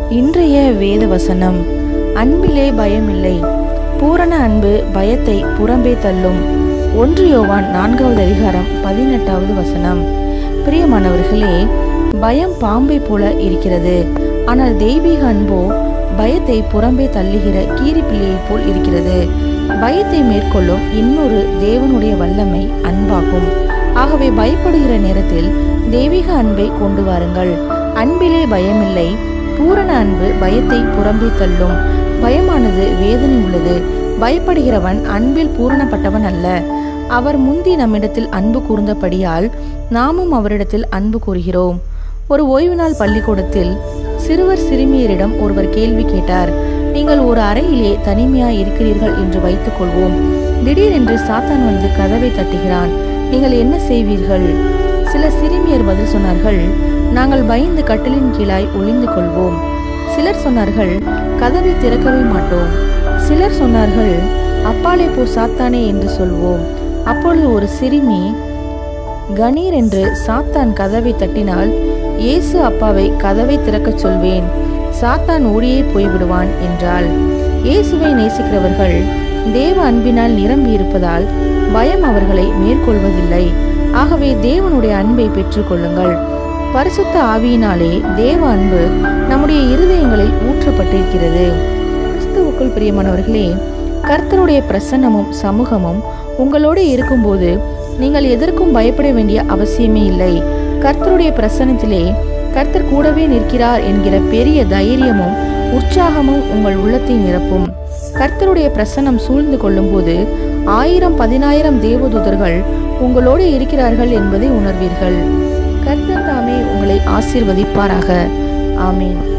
இன்றைய வேத வசனம் அன்பிலே பயமில்லை பூரண அன்பு பயத்தை புறம்பே தள்ளும் ஒன்று யோவான் நான்காவது அதிகாரம் பதினெட்டாவது வசனம் பிரியமானவர்களே பயம் பாம்பை போல இருக்கிறது ஆனால் தெய்வீக அன்போ பயத்தை புறம்பே தள்ளுகிற கீரிப்பிள்ளையைப் போல் இருக்கிறது பயத்தை மேற்கொள்ளும் இன்னொரு தேவனுடைய வல்லமை அன்பாகும் ஆகவே பயப்படுகிற நேரத்தில் தெய்வீக அன்பை கொண்டு வாருங்கள் அன்பிலே பயமில்லை பூரண அன்பு பயத்தை புறம்பே தள்ளும் பயமானது வேதனை உள்ளது பயப்படுகிறவன் அன்பில் பூரணப்பட்டவன் அல்ல அவர் முந்தி நம்மிடத்தில் அன்பு கூர்ந்தபடியால் நாமும் அவரிடத்தில் அன்பு கூறுகிறோம் ஒரு ஓய்வு நாள் பள்ளிக்கூடத்தில் சிறுவர் சிறுமியரிடம் ஒருவர் கேள்வி கேட்டார் நீங்கள் ஒரு அறையிலே தனிமையாய் இருக்கிறீர்கள் என்று வைத்துக் கொள்வோம் திடீரென்று சாத்தான் வந்து கதவை தட்டுகிறான் நீங்கள் என்ன செய்வீர்கள் சில சிறுமியர் பதில் சொன்னார்கள் நாங்கள் பயந்து கட்டிலின் கீழாய் ஒளிந்து கொள்வோம் சிலர் சொன்னார்கள் கதவை திறக்கவே மாட்டோம் சிலர் சொன்னார்கள் அப்பாலே போ சாத்தானே என்று சொல்வோம் அப்பொழுது ஒரு சிறுமி கணீர் என்று சாத்தான் கதவை தட்டினால் இயேசு அப்பாவை கதவை திறக்கச் சொல்வேன் சாத்தான் ஓடியே போய்விடுவான் என்றாள் இயேசுவை நேசிக்கிறவர்கள் தேவ அன்பினால் நிரம்பி இருப்பதால் பயம் அவர்களை மேற்கொள்வதில்லை ஆகவே தேவனுடைய அன்பை பெற்றுக்கொள்ளுங்கள் பரிசுத்த ஆவியினாலே தேவ அன்பு நம்முடைய இருதயங்களில் ஊற்றப்பட்டிருக்கிறது கிறிஸ்துவுக்குள் பிரியமானவர்களே கர்த்தருடைய பிரசன்னமும் சமூகமும் உங்களோடு இருக்கும்போது நீங்கள் எதற்கும் பயப்பட வேண்டிய அவசியமே இல்லை கர்த்தருடைய பிரசன்னத்திலே கர்த்தர் கூடவே நிற்கிறார் என்கிற பெரிய தைரியமும் உற்சாகமும் உங்கள் உள்ளத்தை நிரப்பும் கர்த்தருடைய பிரசன்னம் சூழ்ந்து கொள்ளும்போது ஆயிரம் பதினாயிரம் தேவதூதர்கள் உங்களோடு இருக்கிறார்கள் என்பதை உணர்வீர்கள் கர்த்தர் தாமே உங்களை ஆசீர்வதிப்பாராக ஆமீன்